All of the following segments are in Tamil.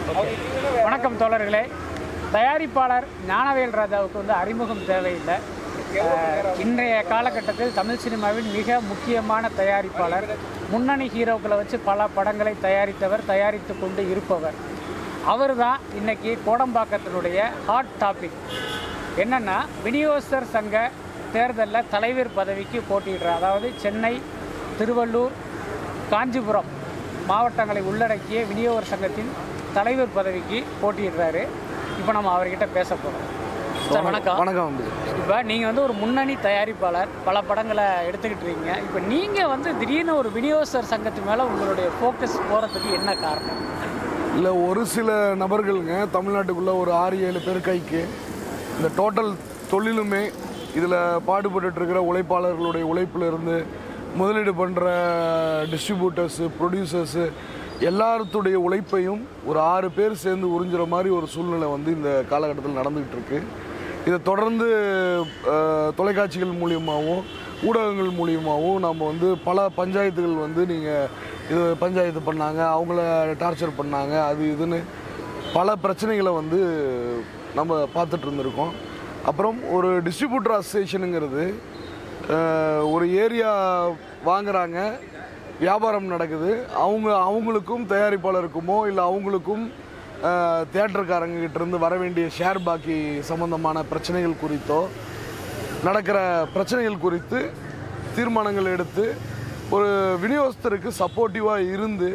வணக்கம் தோழர்களே தயாரிப்பாளர் ஞானவேல் ராஜாவுக்கு வந்து அறிமுகம் தேவையில்லை அஹ், இன்றைய காலகட்டத்தில் தமிழ் சினிமாவின் மிக முக்கியமான தயாரிப்பாளர் முன்னணி ஹீரோக்களை வச்சு பல படங்களை தயாரித்தவர் தயாரித்து கொண்டு இருப்பவர் அவர் தான் இன்னைக்கு கோடம்பாக்கத்தினுடைய ஹாட் டாபிக் என்னன்னா விநியோகஸ்தர் சங்க தேர்தலில் தலைவர் பதவிக்கு போட்டியிடுறார் அதாவது சென்னை திருவள்ளூர் காஞ்சிபுரம் மாவட்டங்களை உள்ளடக்கிய விநியோகர் சங்கத்தின் தலைவர் பதவிக்கு போட்டியிடுறாரு இப்போ நம்ம அவர்கிட்ட பேச போகிறோம் சார் வணக்கம் வணக்கம் வந்து இப்போ நீங்கள் வந்து ஒரு முன்னணி தயாரிப்பாளர் பல படங்களை எடுத்துக்கிட்டு இருக்கீங்க இப்போ நீங்கள் வந்து திடீர்னு ஒரு விநியோகஸ்தர் சங்கத்து மேலே உங்களுடைய ஃபோக்கஸ் போகிறதுக்கு என்ன காரணம் இல்லை ஒரு சில நபர்களுங்க தமிழ்நாட்டுக்குள்ளே ஒரு ஆறு ஏழு பேர் கைக்கு இந்த டோட்டல் தொழிலுமே இதில் பாடுபட்டுட்டு இருக்கிற உழைப்பாளர்களுடைய உழைப்புல இருந்து முதலீடு பண்ணுற டிஸ்ட்ரிபியூட்டர்ஸு ப்ரொடியூசர்ஸு எல்லாத்துடைய உழைப்பையும் ஒரு ஆறு பேர் சேர்ந்து உறிஞ்சுற மாதிரி ஒரு சூழ்நிலை வந்து இந்த காலகட்டத்தில் நடந்துகிட்டு இருக்கு இதை தொடர்ந்து அஹ், தொலைக்காட்சிகள் மூலியமாகவும் ஊடகங்கள் மூலியமாகவும் நம்ம வந்து பல பஞ்சாயத்துகள் வந்து நீங்கள் இது பஞ்சாயத்து பண்ணாங்க அவங்கள டார்ச்சர் பண்ணாங்க அது இதுன்னு பல பிரச்சனைகளை வந்து நம்ம பார்த்துட்டு இருந்திருக்கோம் அப்புறம் ஒரு டிஸ்ட்ரிபியூட்டர் அசோசியேஷனுங்கிறது அஹ், ஒரு ஏரியா வாங்குறாங்க வியாபாரம் நடக்குது அவங்க அவங்களுக்கும் தயாரிப்பாளருக்குமோ இல்லை அவங்களுக்கும் தேட்டருக்காரங்க கிட்ட இருந்து வர வேண்டிய ஷேர் பாக்கி சம்பந்தமான பிரச்சனைகள் குறித்தோ நடக்கிற பிரச்சனைகள் குறித்து தீர்மானங்கள் எடுத்து ஒரு விநியோகஸ்தருக்கு சப்போர்ட்டிவாக இருந்து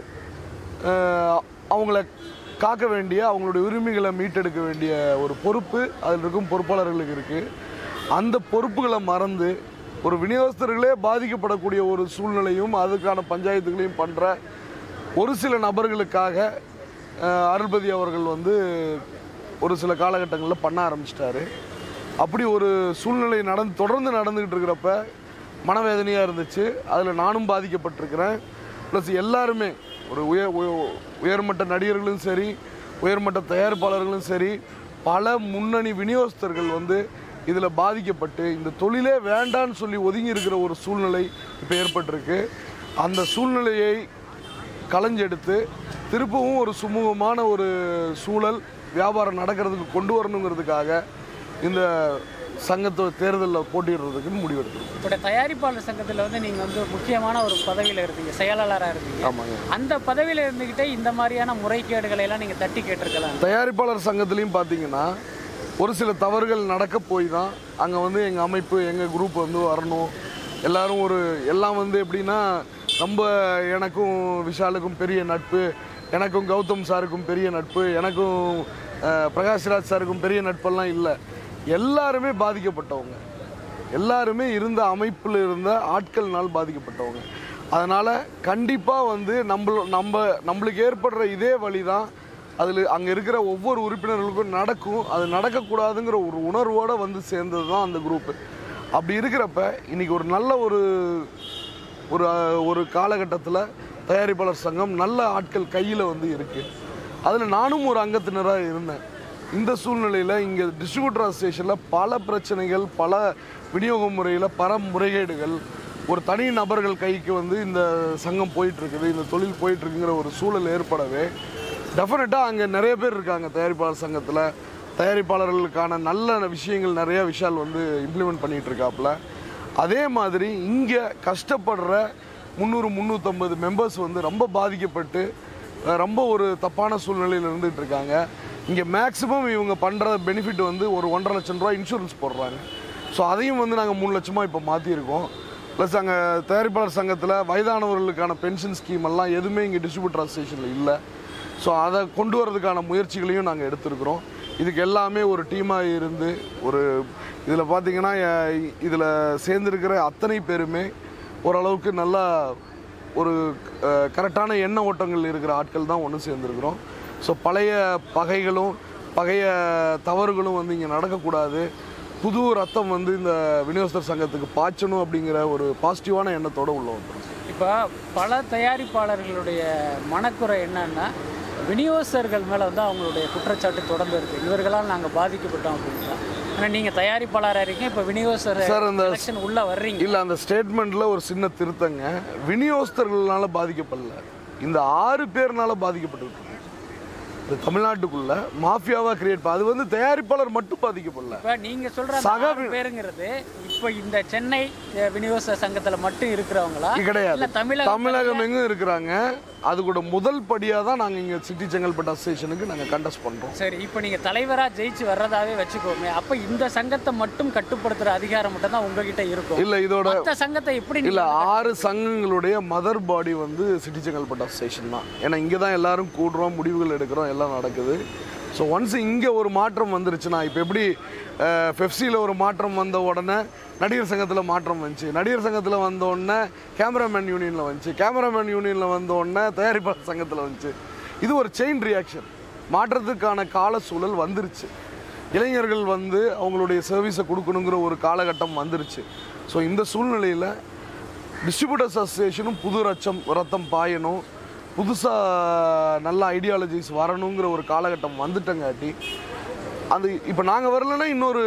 அஹ், அவங்கள காக்க வேண்டிய அவங்களுடைய உரிமைகளை மீட்டெடுக்க வேண்டிய ஒரு பொறுப்பு அதில் இருக்கும் பொறுப்பாளர்களுக்கு இருக்குது அந்த பொறுப்புகளை மறந்து ஒரு விநியோகஸ்தர்களே பாதிக்கப்படக்கூடிய ஒரு சூழ்நிலையும் அதுக்கான பஞ்சாயத்துகளையும் பண்ணுற ஒரு சில நபர்களுக்காக அஹ், அருள்பதி அவர்கள் வந்து ஒரு சில காலகட்டங்களில் பண்ண ஆரம்பிச்சிட்டாரு அப்படி ஒரு சூழ்நிலை நடந்து தொடர்ந்து நடந்துக்கிட்டு இருக்கிறப்ப மனவேதனையாக இருந்துச்சு அதில் நானும் பாதிக்கப்பட்டிருக்கிறேன் ப்ளஸ் எல்லாருமே ஒரு உயர் உய- உயர்மட்ட நடிகர்களும் சரி உயர்மட்ட தயாரிப்பாளர்களும் சரி பல முன்னணி விநியோகஸ்தர்கள் வந்து இதில் பாதிக்கப்பட்டு இந்த தொழிலே வேண்டான்னு சொல்லி ஒதுங்கி இருக்கிற ஒரு சூழ்நிலை இப்போ ஏற்பட்டிருக்கு அந்த சூழ்நிலையை களைஞ்செடுத்து திருப்பவும் ஒரு சுமூகமான ஒரு சூழல் வியாபாரம் நடக்கிறதுக்கு கொண்டு வரணுங்கிறதுக்காக இந்த சங்கத்தோ தேர்தலில் போட்டியிடுறதுக்கு முடிவெடுத்திருக்கோம் இப்போ தயாரிப்பாளர் சங்கத்தில் வந்து நீங்கள் வந்து முக்கியமான ஒரு பதவியில் இருந்தீங்க செயலாளராக இருந்தீங்க ஆமாங்க அந்த பதவியில் இருந்துக்கிட்டே இந்த மாதிரியான முறைகேடுகளை எல்லாம் நீங்கள் தட்டி கேட்டிருக்கலாம் தயாரிப்பாளர் சங்கத்துலேயும் பார்த்தீங்கன்னா ஒரு சில தவறுகள் நடக்க போய் தான் அங்கே வந்து எங்கள் அமைப்பு எங்கள் குரூப் வந்து வரணும் எல்லாரும் ஒரு எல்லாம் வந்து எப்படின்னா நம்ம எனக்கும் விஷாலுக்கும் பெரிய நட்பு எனக்கும் கௌதம் சாருக்கும் பெரிய நட்பு எனக்கும் அஹ், பிரகாஷ்ராஜ் சாருக்கும் பெரிய நட்பெல்லாம் இல்லை எல்லாருமே பாதிக்கப்பட்டவங்க எல்லாருமே இருந்த அமைப்பில் இருந்த ஆட்கள்னால் பாதிக்கப்பட்டவங்க அதனால் கண்டிப்பாக வந்து நம்ம நம்ம நம்மளுக்கு ஏற்படுற இதே வழி தான் அதில் அங்கே இருக்கிற ஒவ்வொரு உறுப்பினர்களுக்கும் நடக்கும் அது நடக்கக்கூடாதுங்கிற ஒரு உணர்வோடு வந்து சேர்ந்தது தான் அந்த குரூப்பு அப்படி இருக்கிறப்ப இன்னைக்கு ஒரு நல்ல ஒரு ஒரு அஹ், ஒரு காலகட்டத்தில் தயாரிப்பாளர் சங்கம் நல்ல ஆட்கள் கையில் வந்து இருக்குது அதில் நானும் ஒரு அங்கத்தினராக இருந்தேன் இந்த சூழ்நிலையில் இங்கே டிஸ்ட்ரிபியூட்டர் அசோசியேஷனில் பல பிரச்சனைகள் பல விநியோக முறையில் பல முறைகேடுகள் ஒரு தனி நபர்கள் கைக்கு வந்து இந்த சங்கம் போயிட்டு இருக்குது இந்த தொழில் போயிட்டு இருக்குங்கிற ஒரு சூழல் ஏற்படவே டெஃபினட்டாக அங்கே நிறைய பேர் இருக்காங்க தயாரிப்பாளர் சங்கத்தில் தயாரிப்பாளர்களுக்கான நல்ல விஷயங்கள் நிறைய விஷால் வந்து இம்ப்ளிமெண்ட் பண்ணிட்டு இருக்காப்புல அதே மாதிரி இங்கே கஷ்டப்படுற முந்நூறு முந்நூற்றம்பது மெம்பர்ஸ் வந்து ரொம்ப பாதிக்கப்பட்டு அஹ், ரொம்ப ஒரு தப்பான சூழ்நிலையில் இருந்துகிட்டு இருக்காங்க இங்கே மேக்ஸிமம் இவங்க பண்ணுற பெனிஃபிட் வந்து ஒரு ஒன்றரை லட்சம் ரூபா இன்சூரன்ஸ் போடுறாங்க ஸோ அதையும் வந்து நாங்கள் மூணு லட்சமாக இப்போ மாற்றிருக்கோம் ப்ளஸ் அங்கே தயாரிப்பாளர் சங்கத்தில் வயதானவர்களுக்கான பென்ஷன் ஸ்கீம் எல்லாம் எதுவுமே இங்கே டிஸ்ட்ரிபியூட்டர் அசோசியேஷனில் இல்லை ஸோ அதை கொண்டு வரதுக்கான முயற்சிகளையும் நாங்கள் எடுத்திருக்கிறோம் இதுக்கு எல்லாமே ஒரு டீமாக இருந்து ஒரு இதில் பார்த்தீங்கன்னா இதில் சேர்ந்துருக்கிற அத்தனை பேருமே ஓரளவுக்கு நல்லா ஒரு கரெக்டான எண்ண ஓட்டங்கள் இருக்கிற ஆட்கள் தான் ஒன்று சேர்ந்துருக்கிறோம் ஸோ பழைய பகைகளும் பழைய தவறுகளும் வந்து இங்கே நடக்கக்கூடாது புது ரத்தம் வந்து இந்த விநியோகஸ்தர் சங்கத்துக்கு பாய்ச்சணும் அப்படிங்கிற ஒரு பாசிட்டிவான எண்ணத்தோடு உள்ள வந்துடும் இப்போ பல தயாரிப்பாளர்களுடைய மனக்குறை என்னன்னா விநியோகஸ்தர்கள் மேலே வந்து அவங்களுடைய குற்றச்சாட்டு தொடர்ந்து இருக்குது இவர்களால் நாங்கள் பாதிக்கப்பட்டோம் அப்படின்னா ஆனால் நீங்கள் தயாரிப்பாளராக இருக்கீங்க இப்போ விநியோகஸ்தர் சார், அந்த- எலெக்ஷன் உள்ளே வர்றீங்க இல்லை அந்த ஸ்டேட்மெண்ட்டில் ஒரு சின்ன திருத்தங்க விநியோகஸ்தர்களால் பாதிக்கப்படல இந்த ஆறு பேர்னால பாதிக்கப்பட்டிருக்கு இந்த தமிழ்நாட்டுக்குள்ள மாஃபியாவா கிரியேட் அது வந்து தயாரிப்பாளர் மட்டும் பாதிக்கப்படல இப்போ நீங்க சொல்ற அந்த சக ஆறு பேருங்கிறது இப்போ இந்த சென்னை அஹ், விநியோக சங்கத்துல மட்டும் இருக்கிறவங்களா கிடையாது இல்ல தமிழக தமிழகம் எங்கும் இருக்கிறாங்க அது கூட முதல் படியாக தான் நாங்கள் இங்கே சிட்டி செங்கல்பட்டு அசோசியேஷனுக்கு நாங்கள் கண்டஸ்ட் பண்ணுறோம் சரி இப்போ நீங்க தலைவரா ஜெயிச்சு வர்றதாவே வச்சுக்கோமே அப்ப இந்த சங்கத்தை மட்டும் கட்டுப்படுத்துற அதிகாரம் மட்டும் தான் உங்ககிட்ட இருக்கும் இல்லை இதோட மத்த சங்கத்தை எப்படி இல்லை நீங்க ஆறு சங்கங்களுடைய மதர் பாடி வந்து சிட்டி செங்கல்பட்டு அசோசியேஷன் தான் ஏன்னா இங்கே தான் எல்லாரும் கூடுறோம் முடிவுகள் எடுக்கிறோம் எல்லாம் நடக்குது ஸோ ஒன்ஸ் இங்கே ஒரு மாற்றம் வந்துருச்சுன்னா இப்போ எப்படி பெப்சியில் ஒரு மாற்றம் வந்த உடனே நடிகர் சங்கத்தில் மாற்றம் வந்துச்சு நடிகர் சங்கத்தில் வந்த உடனே கேமராமேன் யூனியனில் வந்துச்சு கேமராமேன் யூனியனில் வந்த உடனே தயாரிப்பாளர் சங்கத்தில் வந்துச்சு இது ஒரு செயின் ரியாக்ஷன் மாற்றத்துக்கான கால சூழல் வந்துருச்சு இளைஞர்கள் வந்து அவங்களுடைய சர்வீஸை கொடுக்கணுங்கிற ஒரு காலகட்டம் வந்துருச்சு ஸோ இந்த சூழ்நிலையில் டிஸ்ட்ரிபியூட்டர்ஸ் அசோசியேஷனும் புது ரச்சம் ரத்தம் பாயணும் புதுசாக நல்ல ஐடியாலஜிஸ் வரணுங்கிற ஒரு காலகட்டம் வந்துட்டங்காட்டி அது இப்போ நாங்கள் வரலைன்னா இன்னொரு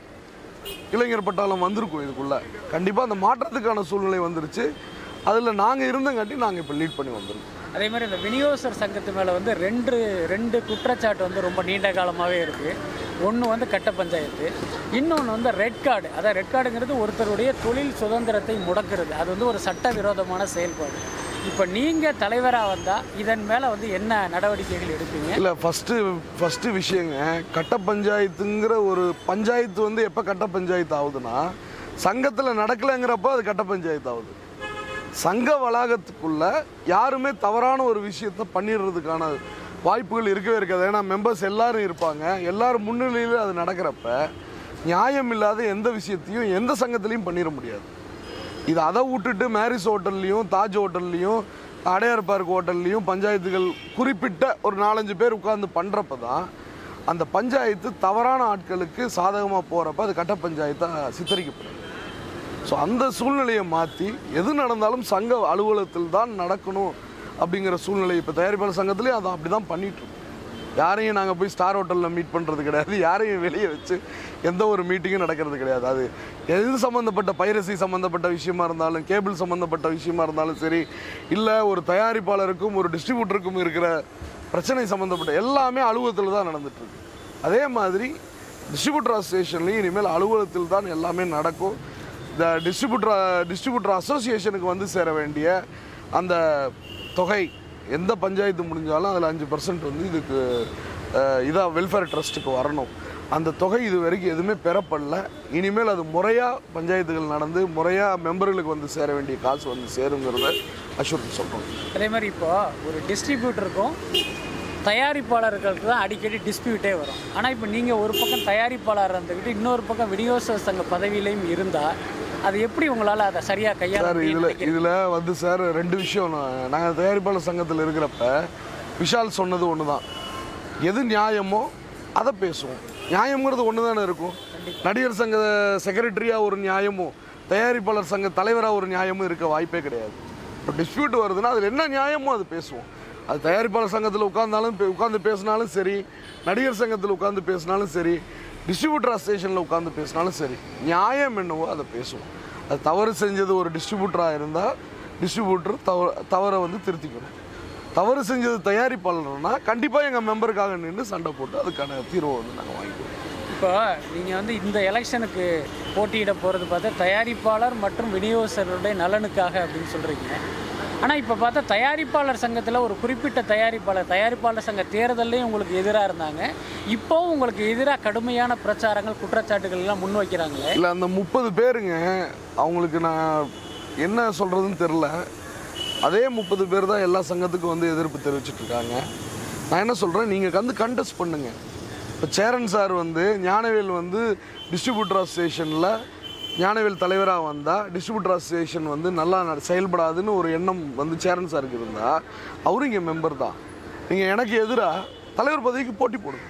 இளைஞர் பட்டாளம் வந்திருக்கும் இதுக்குள்ளே கண்டிப்பாக அந்த மாற்றத்துக்கான சூழ்நிலை வந்துருச்சு அதில் நாங்கள் இருந்தங்காட்டி நாங்கள் இப்போ லீட் பண்ணி வந்திருக்கோம் அதே மாதிரி இந்த விநியோகஸ்தர் சங்கத்து மேலே வந்து ரெண்டு ரெண்டு குற்றச்சாட்டு வந்து ரொம்ப நீண்ட காலமாகவே இருக்குது ஒன்று வந்து கட்ட பஞ்சாயத்து இன்னொன்று வந்து ரெட் கார்டு அதான் ரெட் கார்டுங்கிறது ஒருத்தருடைய தொழில் சுதந்திரத்தை முடக்கிறது அது வந்து ஒரு சட்டவிரோதமான செயல்பாடு இப்போ நீங்கள் தலைவராக வந்தால் இதன் மேலே வந்து என்ன நடவடிக்கைகள் எடுப்பீங்க இல்லை ஃபஸ்ட்டு ஃபஸ்ட்டு விஷயங்க கட்ட பஞ்சாயத்துங்கிற ஒரு பஞ்சாயத்து வந்து எப்போ கட்ட பஞ்சாயத்து ஆகுதுன்னா சங்கத்தில் நடக்கலைங்கிறப்ப அது கட்ட பஞ்சாயத்து ஆகுது சங்க வளாகத்துக்குள்ள யாருமே தவறான ஒரு விஷயத்த பண்ணிடுறதுக்கான வாய்ப்புகள் இருக்கவே இருக்காது ஏன்னா மெம்பர்ஸ் எல்லாரும் இருப்பாங்க எல்லாரும் முன்னிலையில் அது நடக்கிறப்ப நியாயம் இல்லாத எந்த விஷயத்தையும் எந்த சங்கத்திலையும் பண்ணிட முடியாது இது அதை விட்டுட்டு மேரிஸ் ஹோட்டல்லையும் தாஜ் ஹோட்டல்லையும் அடையார் பார்க் ஹோட்டல்லையும் பஞ்சாயத்துகள் குறிப்பிட்ட ஒரு நாலஞ்சு பேர் உட்கார்ந்து பண்ணுறப்ப தான் அந்த பஞ்சாயத்து தவறான ஆட்களுக்கு சாதகமாக போகிறப்ப அது கட்ட பஞ்சாயத்தாக சித்தரிக்கப்படுது ஸோ அந்த சூழ்நிலையை மாற்றி எது நடந்தாலும் சங்க அலுவலகத்தில் தான் நடக்கணும் அப்படிங்கிற சூழ்நிலை இப்போ தயாரிப்பாளர் சங்கத்துலேயும் அதை அப்படி தான் பண்ணிகிட்ருக்கோம் யாரையும் நாங்கள் போய் ஸ்டார் ஹோட்டலில் மீட் பண்ணுறது கிடையாது யாரையும் வெளியே வச்சு எந்த ஒரு மீட்டிங்கும் நடக்கிறது கிடையாது அது எது சம்மந்தப்பட்ட பைரசி சம்மந்தப்பட்ட விஷயமா இருந்தாலும் கேபிள் சம்மந்தப்பட்ட விஷயமா இருந்தாலும் சரி இல்லை ஒரு தயாரிப்பாளருக்கும் ஒரு டிஸ்ட்ரிபியூட்டருக்கும் இருக்கிற பிரச்சனை சம்மந்தப்பட்ட எல்லாமே அலுவலகத்தில் தான் நடந்துட்டுருக்கு அதே மாதிரி டிஸ்ட்ரிபியூட்டர் அசோசியேஷன்லையும் இனிமேல் அலுவலகத்தில் தான் எல்லாமே நடக்கும் இந்த டிஸ்ட்ரிபியூட்டர் டிஸ்ட்ரிபியூட்டர் அசோசியேஷனுக்கு வந்து சேர வேண்டிய அந்த தொகை எந்த பஞ்சாயத்து முடிஞ்சாலும் அதில் அஞ்சு பர்சன்ட் வந்து இதுக்கு இதாக வெல்ஃபேர் ட்ரஸ்ட்டுக்கு வரணும் அந்த தொகை இது வரைக்கும் எதுவுமே பெறப்படல இனிமேல் அது முறையாக பஞ்சாயத்துகள் நடந்து முறையாக மெம்பர்களுக்கு வந்து சேர வேண்டிய காசு வந்து சேருங்கிறத அஷூரன்ஸ் சொல்கிறோம் அதே மாதிரி இப்போ ஒரு டிஸ்ட்ரிபியூட்டருக்கும் தயாரிப்பாளர்களுக்கு தான் அடிக்கடி டிஸ்பியூட்டே வரும் ஆனால் இப்போ நீங்கள் ஒரு பக்கம் தயாரிப்பாளர் இருந்துக்கிட்டு இன்னொரு பக்கம் விநியோக சங்க பதவியிலையும் இருந்தால் அது எப்படி உங்களால் அதை சரியாக கையாள சார் முடியும்னு இதில் நினைக்கிறீங்க? இதில் வந்து சார் ரெண்டு விஷயம் நாங்கள் தயாரிப்பாளர் சங்கத்தில் இருக்கிறப்ப விஷால் சொன்னது ஒன்று தான் எது நியாயமோ அதை பேசுவோம் நியாயங்கிறது ஒன்று தானே இருக்கும் நடிகர் சங்க செக்ரட்டரியாக ஒரு நியாயமும் தயாரிப்பாளர் சங்க தலைவராக ஒரு நியாயமும் இருக்க வாய்ப்பே கிடையாது இப்போ டிஸ்பியூட் வருதுன்னா அதில் என்ன நியாயமோ அது பேசுவோம் அது தயாரிப்பாளர் சங்கத்தில் உட்கார்ந்தாலும் பே- உட்கார்ந்து பேசினாலும் சரி நடிகர் சங்கத்தில் உட்கார்ந்து பேசினாலும் சரி டிஸ்ட்ரிபியூட்டர் அசோசியேஷனில் உட்கார்ந்து பேசினாலும் சரி நியாயம் என்னவோ அதை பேசுவோம் அது தவறு செஞ்சது ஒரு டிஸ்ட்ரிபியூட்டராக இருந்தால் டிஸ்ட்ரிபியூட்டர் தவ தவறை வந்து திருத்திக்கணும் தவறு செஞ்சது தயாரிப்பாளர்னா கண்டிப்பாக எங்கள் மெம்பருக்காக நின்று சண்டை போட்டு அதுக்கான தீர்வை வந்து நாங்கள் வாங்கிக்குவோம் இப்போ நீங்கள் வந்து இந்த எலெக்ஷனுக்கு போட்டியிட போகிறது பார்த்தா தயாரிப்பாளர் மற்றும் விநியோகஸ்தருடைய நலனுக்காக அப்படின்னு சொல்கிறீங்க ஆனால் இப்போ பார்த்தா தயாரிப்பாளர் சங்கத்தில் ஒரு குறிப்பிட்ட தயாரிப்பாளர் தயாரிப்பாளர் சங்க தேர்தல்லையும் உங்களுக்கு எதிராக இருந்தாங்க இப்போவும் உங்களுக்கு எதிராக கடுமையான பிரச்சாரங்கள் குற்றச்சாட்டுகள் எல்லாம் முன்வைக்கிறாங்களே இல்லை அந்த முப்பது பேருங்க அவங்களுக்கு நான் என்ன சொல்கிறதுன்னு தெரில அதே முப்பது பேர் தான் எல்லா சங்கத்துக்கும் வந்து எதிர்ப்பு தெரிவிச்சிட்டு இருக்காங்க நான் என்ன சொல்கிறேன் நீங்கள் வந்து கண்டெஸ்ட் பண்ணுங்க இப்போ சேரன் சார் வந்து ஞானவேல் வந்து டிஸ்ட்ரிபியூட்டர் அசோசியேஷனில் ஞானவேல் தலைவராக வந்தால் டிஸ்ட்ரிபியூட்டர் அசோசியேஷன் வந்து நல்லா நட- செயல்படாதுன்னு ஒரு எண்ணம் வந்து சேரன் சாருக்கு இருந்தால் அவரும் இங்கே மெம்பர் தான் நீங்கள் எனக்கு எதிராக தலைவர் பதவிக்கு போட்டி போடுங்க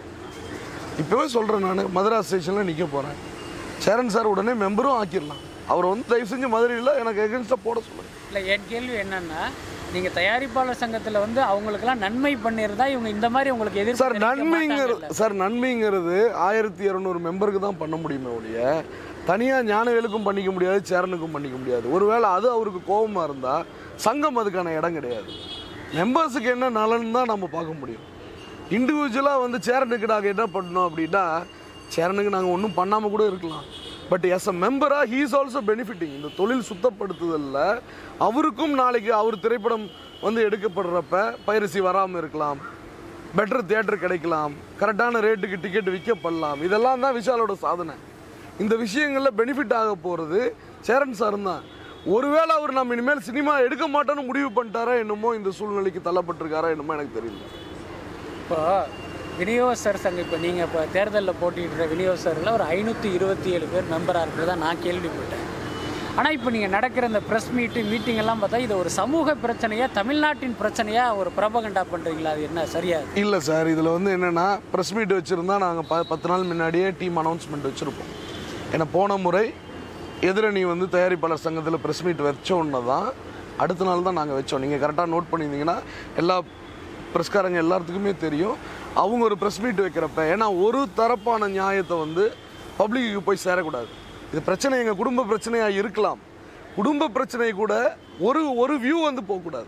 இப்போவே சொல்கிறேன் நான் மதுரா ஸ்டேஷனில் நிற்க போகிறேன் சேரன் சார் உடனே மெம்பரும் ஆக்கிடலாம் அவரை வந்து தயவு செஞ்சு மதுரையில் எனக்கு எகென்ஸ்டாக போட சொல்லுங்கள் இல்லை என் கேள்வி என்னன்னா நீங்கள் தயாரிப்பாளர் சங்கத்தில் வந்து அவங்களுக்கெல்லாம் நன்மை பண்ணியிருந்தா இவங்க இந்த மாதிரி உங்களுக்கு எதிர்ப்பு சார் தெரிவிக்க நன்மைங்கிறது மாட்டாங்கல்ல. சார் நன்மைங்கிறது ஆயிரத்தி இரநூறு மெம்பருக்கு தான் பண்ண முடியுமே ஒழிய தனியாக ஞானவேலுக்கும் பண்ணிக்க முடியாது சேரனுக்கும் பண்ணிக்க முடியாது ஒருவேளை அது அவருக்கு கோபமாக இருந்தால் சங்கம் அதுக்கான இடம் கிடையாது மெம்பர்ஸுக்கு என்ன நலன் தான் நம்ம பார்க்க முடியும் இண்டிவிஜுவலாக வந்து சேரனுக்கு நாங்கள் என்ன பண்ணோம் அப்படின்னா சேரனுக்கு நாங்கள் ஒன்றும் பண்ணாமல் கூட இருக்கலாம் பட் எஸ் அ மெம்பராக ஹீ இஸ் ஆல்சோ பெனிஃபிட்டிங் இந்த தொழில் சுத்தப்படுத்துதலில் அவருக்கும் நாளைக்கு அவர் திரைப்படம் வந்து எடுக்கப்படுறப்ப பைரசி வராமல் இருக்கலாம் பெட்டர் தியேட்டர் கிடைக்கலாம் கரெக்டான ரேட்டுக்கு டிக்கெட் விற்கப்படலாம் இதெல்லாம் தான் விஷாலோட சாதனை இந்த விஷயங்களில் பெனிஃபிட் ஆக போகிறது சேரன் சார் தான் ஒருவேளை அவர் நம்ம இனிமேல் சினிமா எடுக்க மாட்டோன்னு முடிவு பண்ணிட்டாரா என்னமோ இந்த சூழ்நிலைக்கு தள்ளப்பட்டிருக்காரா என்னமோ எனக்கு தெரியல இப்போ விநியோகஸ்தர் சங்கம் இப்போ நீங்கள் இப்போ தேர்தலில் போட்டியிடுற விநியோகஸ்தரில் ஒரு ஐநூற்றி இருபத்தி ஏழு பேர் மெம்பராக இருக்கிறதா நான் கேள்விப்பட்டேன் ஆனால் இப்போ நீங்கள் நடக்கிற இந்த ப்ரெஸ் மீட்டு மீட்டிங் எல்லாம் பார்த்தா இது ஒரு சமூக பிரச்சனையா தமிழ்நாட்டின் பிரச்சனையா ஒரு பிரபகண்டா பண்ணுறீங்களா அது என்ன சரியா இல்லை சார் இதில் வந்து என்னென்னா ப்ரெஸ் மீட் வச்சுருந்தா நாங்கள் ப பத்து நாள் முன்னாடியே டீம் அனௌன்ஸ்மெண்ட் வச்சுருப்போம் ஏன்னா போன முறை எதிரணி வந்து தயாரிப்பாளர் சங்கத்தில் ப்ரெஸ் மீட் வச்சோன்னு தான் அடுத்த நாள் தான் நாங்கள் வச்சோம் நீங்கள் கரெக்டாக நோட் பண்ணியிருந்தீங்கன்னா எல்லா ப்ரெஸ்காரங்க எல்லாத்துக்குமே தெரியும் அவங்க ஒரு ப்ரெஸ் மீட் வைக்கிறப்ப ஏன்னா ஒரு தரப்பான நியாயத்தை வந்து பப்ளிக்கு போய் சேரக்கூடாது இது பிரச்சனை எங்கள் குடும்ப பிரச்சனையாக இருக்கலாம் குடும்ப பிரச்சனை கூட ஒரு ஒரு வியூ வந்து போகக்கூடாது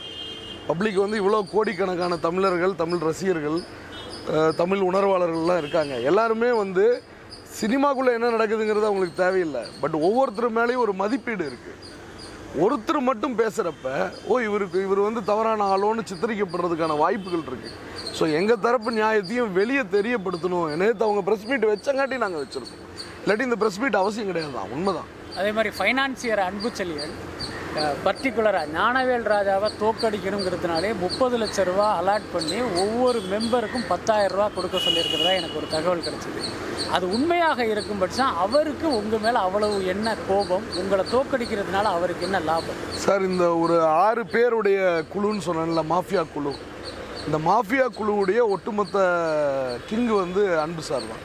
பப்ளிக் வந்து இவ்வளோ கோடிக்கணக்கான தமிழர்கள் தமிழ் ரசிகர்கள் அஹ், தமிழ் உணர்வாளர்கள்லாம் இருக்காங்க எல்லாருமே வந்து சினிமாக்குள்ளே என்ன நடக்குதுங்கிறது அவங்களுக்கு தேவையில்லை பட் ஒவ்வொருத்தர் மேலேயும் ஒரு மதிப்பீடு இருக்குது ஒருத்தர் மட்டும் பேசுகிறப்ப ஓ இவருக்கு இவர் வந்து தவறான ஆளோன்னு சித்தரிக்கப்படுறதுக்கான வாய்ப்புகள் இருக்குது ஸோ எங்கள் தரப்பு நியாயத்தையும் வெளியே தெரியப்படுத்தணும் நேற்று அவங்க ப்ரெஸ் மீட் வச்சங்காட்டி நாங்கள் வச்சுருக்கோம் இல்லாட்டி இந்த ப்ரெஸ் மீட் அவசியம் கிடையாது தான் உண்மைதான் அதே மாதிரி ஃபைனான்சியர் அன்பு செல்லியன் பர்டிகுலராக ஞானவேல் ராஜாவை தோக்கடிக்கணுங்கிறதுனாலே முப்பது லட்ச ரூபா அலாட் பண்ணி ஒவ்வொரு மெம்பருக்கும் பத்தாயிரம் ரூபா கொடுக்க சொல்லியிருக்கிறதா எனக்கு ஒரு தகவல் கிடைச்சிது அது உண்மையாக இருக்கும் பட்சம் அவருக்கு உங்கள் மேலே அவ்வளவு என்ன கோபம் உங்களை தோக்கடிக்கிறதுனால அவருக்கு என்ன லாபம் சார் இந்த ஒரு ஆறு பேருடைய குழுன்னு சொன்னேன்ல மாஃபியா குழு இந்த மாஃபியா குழுவுடைய ஒட்டுமொத்த கிங்கு வந்து அன்பு சார் தான்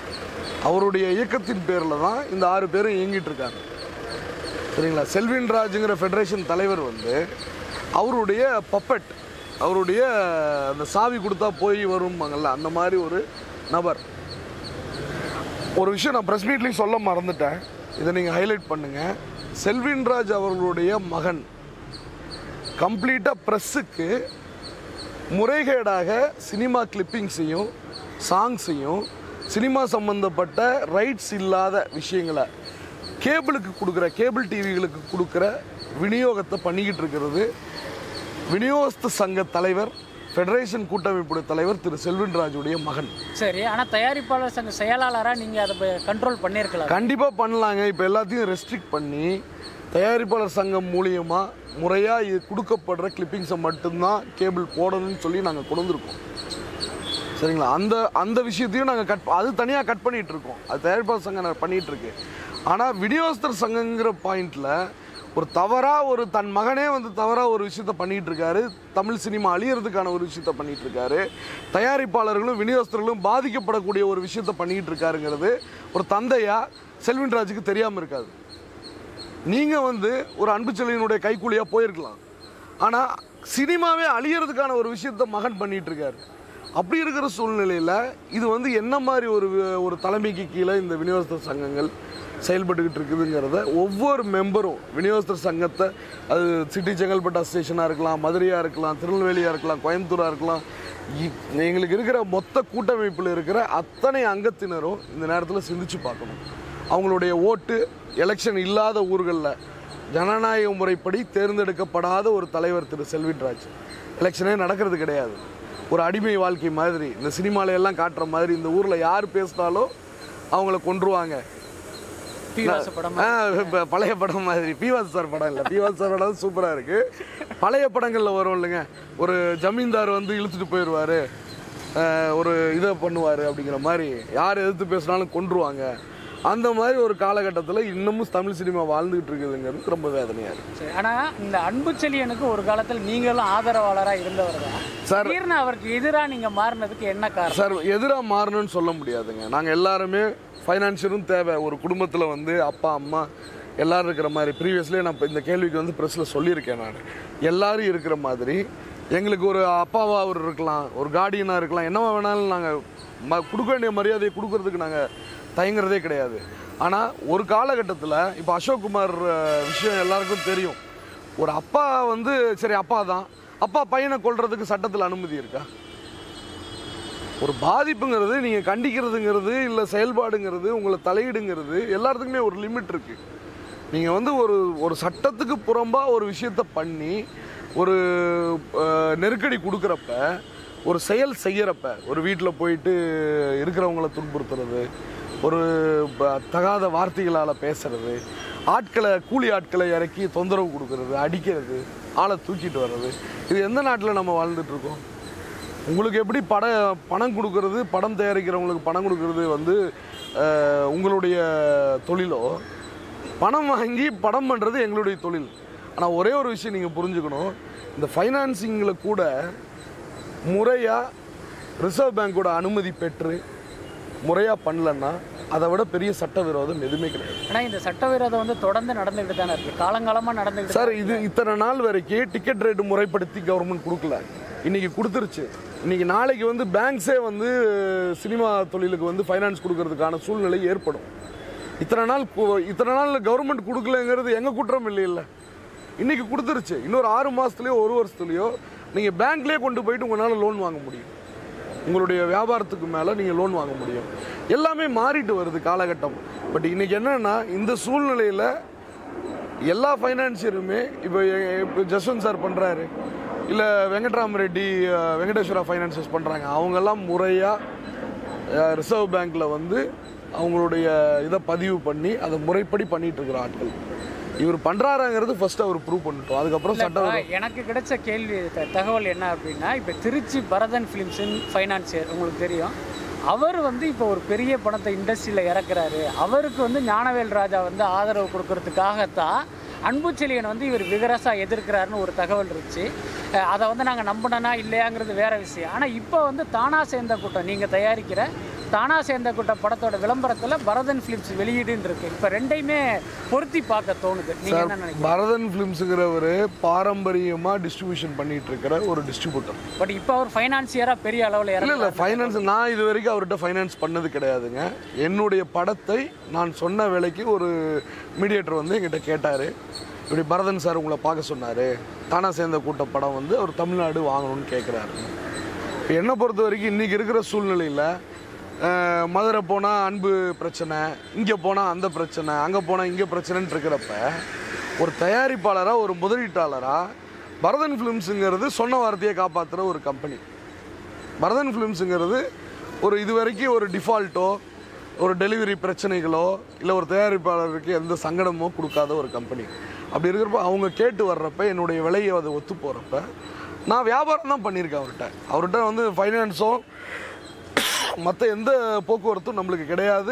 அவருடைய இயக்கத்தின் பேரில் தான் இந்த ஆறு பேரும் இயங்கிட்டு இருக்காங்க சரிங்களா செல்வின் ராஜுங்கிற ஃபெடரேஷன் தலைவர் வந்து அவருடைய பப்பட் அவருடைய அந்த சாவி கொடுத்தா போய் வரும்பாங்கல்ல அந்த மாதிரி ஒரு நபர் ஒரு விஷயம் நான் ப்ரெஸ் மீட்லேயும் சொல்ல மறந்துட்டேன் இதை நீங்கள் ஹைலைட் பண்ணுங்கள் செல்வின்ராஜ் அவர்களுடைய மகன் கம்ப்ளீட்டாக ப்ரெஸ்ஸுக்கு முறைகேடாக சினிமா கிளிப்பிங்ஸையும் சாங்ஸையும் சினிமா சம்பந்தப்பட்ட ரைட்ஸ் இல்லாத விஷயங்களை கேபிளுக்கு கொடுக்குற கேபிள் டிவிகளுக்கு கொடுக்குற விநியோகத்தை பண்ணிக்கிட்டு இருக்கிறது விநியோகஸ்த சங்க தலைவர் ஃபெடரேஷன் கூட்டமைப்புடைய தலைவர் திரு செல்வன்ராஜுடைய மகன் சரி ஆனால் தயாரிப்பாளர் சங்க செயலாளராக நீங்கள் அதை கண்ட்ரோல் பண்ணியிருக்கலாம் கண்டிப்பாக பண்ணலாங்க இப்போ எல்லாத்தையும் ரெஸ்ட்ரிக்ட் பண்ணி தயாரிப்பாளர் சங்கம் மூலியமாக முறையாக இது கொடுக்கப்படுற கிளிப்பிங்ஸை மட்டும்தான் கேபிள் போடணும்னு சொல்லி நாங்கள் கொண்டு வந்திருக்கோம் சரிங்களா அந்த அந்த விஷயத்தையும் நாங்கள் கட் அது தனியாக கட் பண்ணிட்டு இருக்கோம் அது தயாரிப்பாளர் சங்கம் நான் பண்ணிட்டு இருக்கு ஆனால் விநியோகஸ்தர் சங்கங்கிற பாயிண்ட்ல ஒரு தவறாக ஒரு தன் மகனே வந்து தவறாக ஒரு விஷயத்த பண்ணிட்டு இருக்காரு தமிழ் சினிமா அழியறதுக்கான ஒரு விஷயத்த பண்ணிட்டு இருக்காரு தயாரிப்பாளர்களும் விநியோகஸ்தர்களும் பாதிக்கப்படக்கூடிய ஒரு விஷயத்த பண்ணிட்டு இருக்காருங்கிறது ஒரு தந்தையா செல்வின்ராஜுக்கு தெரியாமல் இருக்காது நீங்கள் வந்து ஒரு அன்பு செல்வியினுடைய கைக்கூலியாக போயிருக்கலாம் ஆனால் சினிமாவே அழியறதுக்கான ஒரு விஷயத்த மகன் பண்ணிட்டு இருக்காரு அப்படி இருக்கிற சூழ்நிலையில் இது வந்து என்ன மாதிரி ஒரு வி- ஒரு தலைமைக்கு கீழே இந்த விநியோகஸ்தர் சங்கங்கள் செயல்பட்டுக்கிட்டு இருக்குதுங்கிறத ஒவ்வொரு மெம்பரும் விநியோகஸ்தர் சங்கத்தை அது சிட்டி செங்கல்பட்டு அசோசியேஷனாக இருக்கலாம் மதுரையாக இருக்கலாம் திருநெல்வேலியாக இருக்கலாம் கோயம்புத்தூராக இருக்கலாம் இ- எங்களுக்கு இருக்கிற மொத்த கூட்டமைப்பில் இருக்கிற அத்தனை அங்கத்தினரும் இந்த நேரத்தில் சிந்திச்சு பார்க்கணும் அவங்களுடைய ஓட்டு எலெக்ஷன் இல்லாத ஊர்களில் ஜனநாயக முறைப்படி தேர்ந்தெடுக்கப்படாத ஒரு தலைவர் திரு செல்வின்ராஜ் எலெக்ஷனே நடக்கிறது கிடையாது ஒரு அடிமை வாழ்க்கை மாதிரி இந்த சினிமால எல்லாம் காட்டுற மாதிரி இந்த ஊரில் யார் பேசினாலும் அவங்கள கொன்றுவாங்க பீவாச படம் ஆ, இப்ப பழைய படம் மாதிரி பிவாஸ் சார் படம் இல்லை பிவாஸ் சார் படம் சூப்பராக இருக்கு பழைய படங்களில் வரும் இல்லைங்க ஒரு ஜமீன்தார் வந்து இழுத்துட்டு போயிடுவாரு ஒரு இதை பண்ணுவார் அப்படிங்கிற மாதிரி யார் எதிர்த்து பேசினாலும் கொன்றுவாங்க அந்த மாதிரி ஒரு காலகட்டத்தில் இன்னமும் தமிழ் சினிமா வாழ்ந்துகிட்டு இருக்குதுங்கிறது ரொம்ப வேதனையாக இருக்கு சரி ஆனால் இந்த அன்பு செல்லியனுக்கு ஒரு காலத்தில் நீங்களும் ஆதரவாளராக இருந்தவர் தான் சார். திடீர்னு அவருக்கு எதிராக நீங்கள் மாறினதுக்கு என்ன காரணம் சார் எதிராக மாறணும்னு சொல்ல முடியாதுங்க நாங்கள் எல்லாருமே ஃபைனான்ஷியலும் தேவை ஒரு குடும்பத்தில் வந்து அப்பா அம்மா எல்லாரும் இருக்கிற மாதிரி ப்ரீவியஸ்லேயே நான் இப்ப இந்த கேள்விக்கு வந்து ப்ரெஸ்ஸில் சொல்லியிருக்கேன் நான் எல்லாரும் இருக்கிற மாதிரி எங்களுக்கு ஒரு அப்பாவா அவர் இருக்கலாம் ஒரு கார்டியனாக இருக்கலாம் என்னவா வேணாலும் நாங்கள் ம கொடுக்க வேண்டிய மரியாதையை கொடுக்கறதுக்கு நாங்கள் தயங்குறதே கிடையாது ஆனால் ஒரு காலகட்டத்தில் இப்போ அசோக்குமார் அஹ், விஷயம் எல்லாருக்கும் தெரியும் ஒரு அப்பா வந்து சரி அப்பா தான் அப்பா பையனை கொல்றதுக்கு சட்டத்தில் அனுமதி இருக்கா ஒரு பாதிப்புங்கிறது நீங்கள் கண்டிக்கிறதுங்கிறது இல்லை செயல்பாடுங்கிறது உங்களை தலையீடுங்கிறது எல்லாத்துக்குமே ஒரு லிமிட் இருக்குது நீங்கள் வந்து ஒரு ஒரு சட்டத்துக்கு புறம்பாக ஒரு விஷயத்த பண்ணி ஒரு அஹ், நெருக்கடி கொடுக்குறப்ப ஒரு செயல் செய்யறப்ப ஒரு வீட்டில் போயிட்டு இருக்கிறவங்கள துன்புறுத்துறது ஒரு ப- தகாத வார்த்தைகளால் பேசுறது ஆட்களை கூலி ஆட்களை இறக்கி தொந்தரவு கொடுக்கறது அடிக்கிறது ஆளை தூக்கிட்டு வர்றது இது எந்த நாட்டில் நம்ம வாழ்ந்துட்டு இருக்கோம் உங்களுக்கு எப்படி பட பணம் கொடுக்கறது படம் தயாரிக்கிறவங்களுக்கு பணம் கொடுக்கறது வந்து அஹ், உங்களுடைய தொழிலோ பணம் வாங்கி படம் பண்ணுறது எங்களுடைய தொழில் ஆனால் ஒரே ஒரு விஷயம் நீங்கள் புரிஞ்சுக்கணும் இந்த ஃபைனான்சிங்கில் கூட முறையாக ரிசர்வ் பேங்கோட அனுமதி பெற்று முறையாக பண்ணலன்னா அதை விட பெரிய சட்டவிரோதம் எதுவுமே கிடையாது ஆனால் இந்த சட்டவிரோதம் வந்து தொடர்ந்து நடந்துகிட்டு தானே இருக்கு காலங்காலமாக நடந்துகிட்டு சார் இது இத்தனை நாள் வரைக்கும் டிக்கெட் ரேட்டு முறைப்படுத்தி கவர்மெண்ட் கொடுக்கல இன்னைக்கு கொடுத்துருச்சு இன்னைக்கு நாளைக்கு வந்து பேங்க்ஸே வந்து சினிமா தொழிலுக்கு வந்து ஃபைனான்ஸ் கொடுக்கறதுக்கான சூழ்நிலை ஏற்படும் இத்தனை நாள் கு- இத்தனை நாள் கவர்மெண்ட் கொடுக்கலங்கிறது எங்க குற்றம் இல்லைல்ல இன்னைக்கு கொடுத்துருச்சு இன்னொரு ஆறு மாசத்துலயோ ஒரு வருஷத்துலயோ நீங்க பேங்க்லயே கொண்டு போயிட்டு உங்களால லோன் வாங்க முடியும் உங்களுடைய வியாபாரத்துக்கு மேலே நீங்கள் லோன் வாங்க முடியும் எல்லாமே மாறிட்டு வருது காலகட்டம் பட் இன்னைக்கு என்னன்னா இந்த சூழ்நிலையில் எல்லா ஃபைனான்சியருமே இப்போ இப்போ ஜஸ்வந்த் சார் பண்ணுறாரு இல்லை வெங்கட்ராம ரெட்டி அஹ், வெங்கடேஸ்வரா ஃபைனான்சஸ் பண்ணுறாங்க அவங்கெல்லாம் முறையாக ரிசர்வ் பேங்க்கில் வந்து அவங்களுடைய இதை பதிவு பண்ணி அதை முறைப்படி பண்ணிட்டு இருக்கிற ஆட்கள் இவர் பண்ணுறாருங்கிறது ஃபர்ஸ்ட் அவர் ப்ரூவ் பண்ணிட்டோம் அதுக்கப்புறம் இல்ல, சட்டம் இப்ப எனக்கு கிடைச்ச கேள்வி த- தகவல் என்ன அப்படின்னா இப்போ திருச்சி பரதன் ஃபிலிம்ஸின் ஃபைனான்சியர் உங்களுக்கு தெரியும் அவர் வந்து இப்போ ஒரு பெரிய பணத்தை இண்டஸ்ட்ரியில் இறக்குறாரு அவருக்கு வந்து ஞானவேல் ராஜா வந்து ஆதரவு கொடுக்கறதுக்காகத்தான் அன்புச்செழியன் வந்து இவர் விகரசாக எதிர்க்கிறாருன்னு ஒரு தகவல் இருந்துச்சு அஹ் அதை வந்து நாங்கள் நம்பினனா இல்லையாங்கிறது வேற விஷயம் ஆனால் இப்போ வந்து தானா சேர்ந்த கூட்டம் நீங்கள் தயாரிக்கிற தானா சேர்ந்த கூட்டம் படத்தோட விளம்பரத்தில் பரதன் ஃபிலிம்ஸ் வெளியீடுன்னு இருக்கு இப்போ ரெண்டையுமே பொருத்தி பார்க்க தோணுது நீங்கள் என்ன நினைக்கிறீங்க பரதன் ஃபிலிம்ஸுங்கிறவர் பாரம்பரியமாக டிஸ்ட்ரிபியூஷன் பண்ணிட்டு இருக்கிற ஒரு டிஸ்ட்ரிபியூட்டர் பட் இப்போ அவர் ஃபைனான்சியராக பெரிய அளவில் இல்லை இறங்கல இல்லை ஃபைனான்ஸ் நான் இது வரைக்கும் அவர்கிட்ட ஃபைனான்ஸ் பண்ணது கிடையாதுங்க என்னுடைய படத்தை நான் சொன்ன விலைக்கு ஒரு மீடியேட்டர் வந்து என்கிட்ட கேட்டார் இப்படி பரதன் சார் உங்களை பார்க்க சொன்னார் தானா சேர்ந்த கூட்ட படம் வந்து அவர் தமிழ்நாடு வாங்கணும்னு கேட்குறாரு இப்போ என்னை பொறுத்த வரைக்கும் இன்றைக்கி இருக்கிற சூழ்நிலையில் அஹ், மதுரை போனால் அன்பு பிரச்சனை இங்கே போனால் அந்த பிரச்சனை அங்கே போனால் இங்கே பிரச்சனைன்னு இருக்கிறப்ப ஒரு தயாரிப்பாளராக ஒரு முதலீட்டாளராக பரதன் ஃபிலிம்ஸுங்கிறது சொன்ன வார்த்தையை காப்பாற்றுற ஒரு கம்பெனி பரதன் ஃபிலிம்ஸுங்கிறது ஒரு இது வரைக்கும் ஒரு டிஃபால்ட்டோ ஒரு டெலிவரி பிரச்சனைகளோ இல்லை ஒரு தயாரிப்பாளருக்கு எந்த சங்கடமோ கொடுக்காத ஒரு கம்பெனி அப்படி இருக்கிறப்ப அவங்க கேட்டு வர்றப்ப என்னுடைய விலையை அது ஒத்து போகிறப்ப நான் வியாபாரம் தான் பண்ணியிருக்கேன் அவர்கிட்ட அவர்கிட்ட வந்து ஃபைனான்ஸோ மற்ற எந்த போக்குவரத்தும் நம்மளுக்கு கிடையாது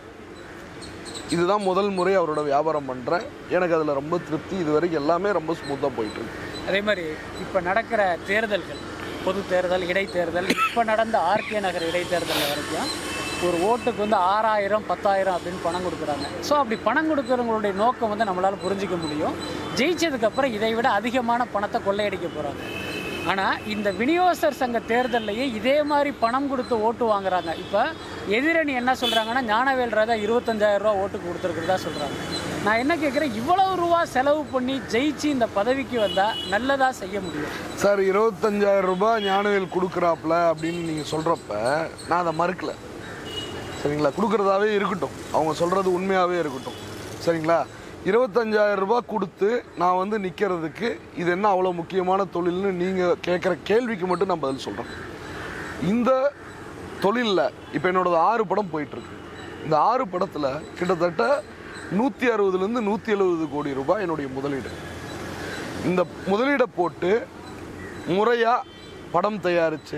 இதுதான் முதல் முறை அவரோட வியாபாரம் பண்ணுறேன் எனக்கு அதில் ரொம்ப திருப்தி இது வரைக்கும் எல்லாமே ரொம்ப ஸ்மூத்தாக போயிட்டுருக்கு அதே மாதிரி இப்போ நடக்கிற தேர்தல்கள் பொது தேர்தல் இடைத்தேர்தல் இப்போ நடந்த ஆர்கே நகர் இடைத்தேர்தல் வரைக்கும் ஒரு ஓட்டுக்கு வந்து ஆறாயிரம் பத்தாயிரம் அப்படின்னு பணம் கொடுக்குறாங்க ஸோ அப்படி பணம் கொடுக்குறவங்களுடைய நோக்கம் வந்து நம்மளால் புரிஞ்சிக்க முடியும் ஜெயிச்சதுக்கப்புறம் இதை விட அதிகமான பணத்தை கொள்ளையடிக்க போகிறாங்க ஆனால் இந்த விநியோகஸ்தர் சங்க தேர்தல்லையே இதே மாதிரி பணம் கொடுத்து ஓட்டு வாங்குறாங்க இப்போ எதிரணி என்ன சொல்கிறாங்கன்னா ஞானவேல் ராஜா இருபத்தஞ்சாயிரம் ரூபா ஓட்டுக்கு கொடுத்துருக்குறதா சொல்கிறாங்க நான் என்ன கேட்குறேன் இவ்வளவு ரூபா செலவு பண்ணி ஜெயிச்சு இந்த பதவிக்கு வந்தால் நல்லதாக செய்ய முடியும் சார் இருபத்தஞ்சாயிரம் ரூபாய் ஞானவேல் கொடுக்குறாப்புல அப்படின்னு நீங்கள் சொல்கிறப்ப நான் அதை மறுக்கல சரிங்களா கொடுக்குறதாவே இருக்கட்டும் அவங்க சொல்கிறது உண்மையாகவே இருக்கட்டும் சரிங்களா இருபத்தஞ்சாயிரம் ரூபாய் கொடுத்து நான் வந்து நிற்கிறதுக்கு இது என்ன அவ்வளோ முக்கியமான தொழில்னு நீங்கள் கேட்குற கேள்விக்கு மட்டும் நான் பதில் சொல்கிறேன் இந்த தொழிலில் இப்போ என்னோடது ஆறு படம் போயிட்டுருக்கு இந்த ஆறு படத்தில் கிட்டத்தட்ட நூற்றி அறுபதுலேருந்து நூற்றி எழுபது கோடி ரூபாய் என்னுடைய முதலீடு இந்த முதலீடை போட்டு முறையாக படம் தயாரித்து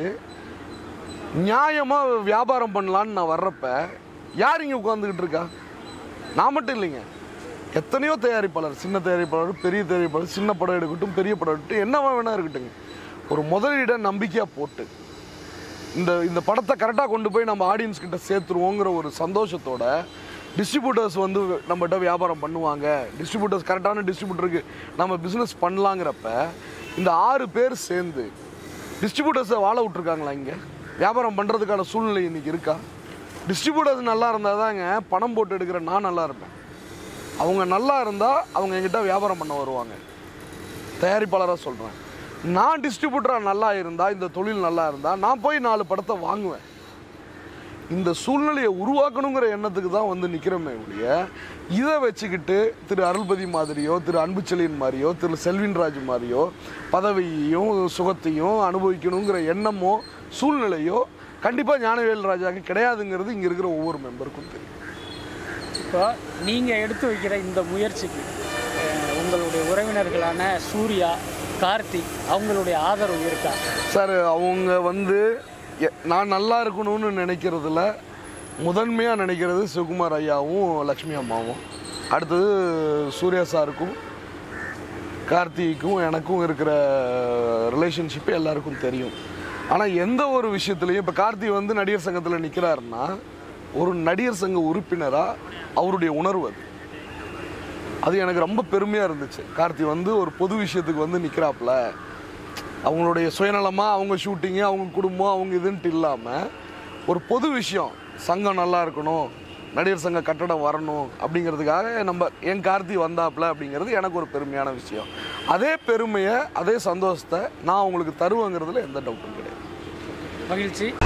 நியாயமாக வியாபாரம் பண்ணலான்னு நான் வர்றப்ப யார் இங்கே உட்காந்துக்கிட்டு இருக்கா நான் மட்டும் இல்லைங்க எத்தனையோ தயாரிப்பாளர் சின்ன தயாரிப்பாளர் பெரிய தயாரிப்பாளர் சின்ன படம் எடுக்கட்டும் பெரிய படம் எடுக்கட்டும் என்னவா வேணா இருக்கட்டுங்க ஒரு முதலீடை நம்பிக்கையாக போட்டு இந்த இந்த படத்தை கரெக்டாக கொண்டு போய் நம்ம ஆடியன்ஸ் கிட்ட சேர்த்துருவோங்கிற ஒரு சந்தோஷத்தோட டிஸ்ட்ரிபியூட்டர்ஸ் வந்து நம்மகிட்ட வியாபாரம் பண்ணுவாங்க டிஸ்ட்ரிபியூட்டர்ஸ் கரெக்டான டிஸ்ட்ரிபியூட்டருக்கு நம்ம பிஸ்னஸ் பண்ணலாங்கிறப்ப இந்த ஆறு பேர் சேர்ந்து டிஸ்ட்ரிபியூட்டர்ஸை வாழ விட்ருக்காங்களா இங்கே வியாபாரம் பண்ணுறதுக்கான சூழ்நிலை இன்னைக்கு இருக்கா டிஸ்ட்ரிபியூட்டர்ஸ் நல்லா இருந்தால் தாங்க பணம் போட்டு எடுக்கிற நான் நல்லா இருப்பேன் அவங்க நல்லா இருந்தால் அவங்க என்கிட்ட வியாபாரம் பண்ண வருவாங்க தயாரிப்பாளராக சொல்கிறேன் நான் டிஸ்ட்ரிபியூட்டராக நல்லா இருந்தால் இந்த தொழில் நல்லா இருந்தால் நான் போய் நாலு படத்தை வாங்குவேன் இந்த சூழ்நிலையை உருவாக்கணுங்கிற எண்ணத்துக்கு தான் வந்து நிற்கிறோமே ஒழிய இதை வச்சுக்கிட்டு திரு அருள்பதி மாதிரியோ திரு அன்புச்செழியன் மாதிரியோ திரு செல்வின்ராஜ் மாதிரியோ பதவியையும் சுகத்தையும் அனுபவிக்கணுங்கிற எண்ணமோ சூழ்நிலையோ கண்டிப்பாக ஞானவேல் ராஜாக்கு கிடையாதுங்கிறது இங்கே இருக்கிற ஒவ்வொரு மெம்பருக்கும் தெரியும் இப்போ நீங்கள் எடுத்து வைக்கிற இந்த முயற்சிக்கு அஹ், உங்களுடைய உறவினர்களான சூர்யா கார்த்திக் அவங்களுடைய ஆதரவு இருக்கா சார் அவங்க வந்து எ- நான் நல்லா இருக்கணும்னு நினைக்கிறதுல முதன்மையாக நினைக்கிறது சிவகுமார் ஐயாவும் லக்ஷ்மி அம்மாவும் அடுத்தது சூர்யா சாருக்கும் கார்த்திக்கும் எனக்கும் இருக்கிற ரிலேஷன்ஷிப்பு எல்லாருக்கும் தெரியும் ஆனால் எந்த ஒரு விஷயத்துலையும் இப்போ கார்த்தி வந்து நடிகர் சங்கத்தில் நிற்கிறாருன்னா ஒரு நடிகர் சங்க உறுப்பினராக அவருடைய உணர்வு அது அது எனக்கு ரொம்ப பெருமையாக இருந்துச்சு கார்த்தி வந்து ஒரு பொது விஷயத்துக்கு வந்து நிற்கிறாப்புல அவங்களுடைய சுயநலமாக அவங்க ஷூட்டிங்கு அவங்க குடும்பம் அவங்க இதுன்ட்டு இல்லாமல் ஒரு பொது விஷயம் சங்கம் நல்லா இருக்கணும் நடிகர் சங்க கட்டடம் வரணும் அப்படிங்கிறதுக்காக நம்ம என் கார்த்தி வந்தாப்புல அப்படிங்கிறது எனக்கு ஒரு பெருமையான விஷயம் அதே பெருமையை அதே சந்தோஷத்தை நான் அவங்களுக்கு தருவேங்கிறதுல எந்த டவுட்டும் கிடையாது மகிழ்ச்சி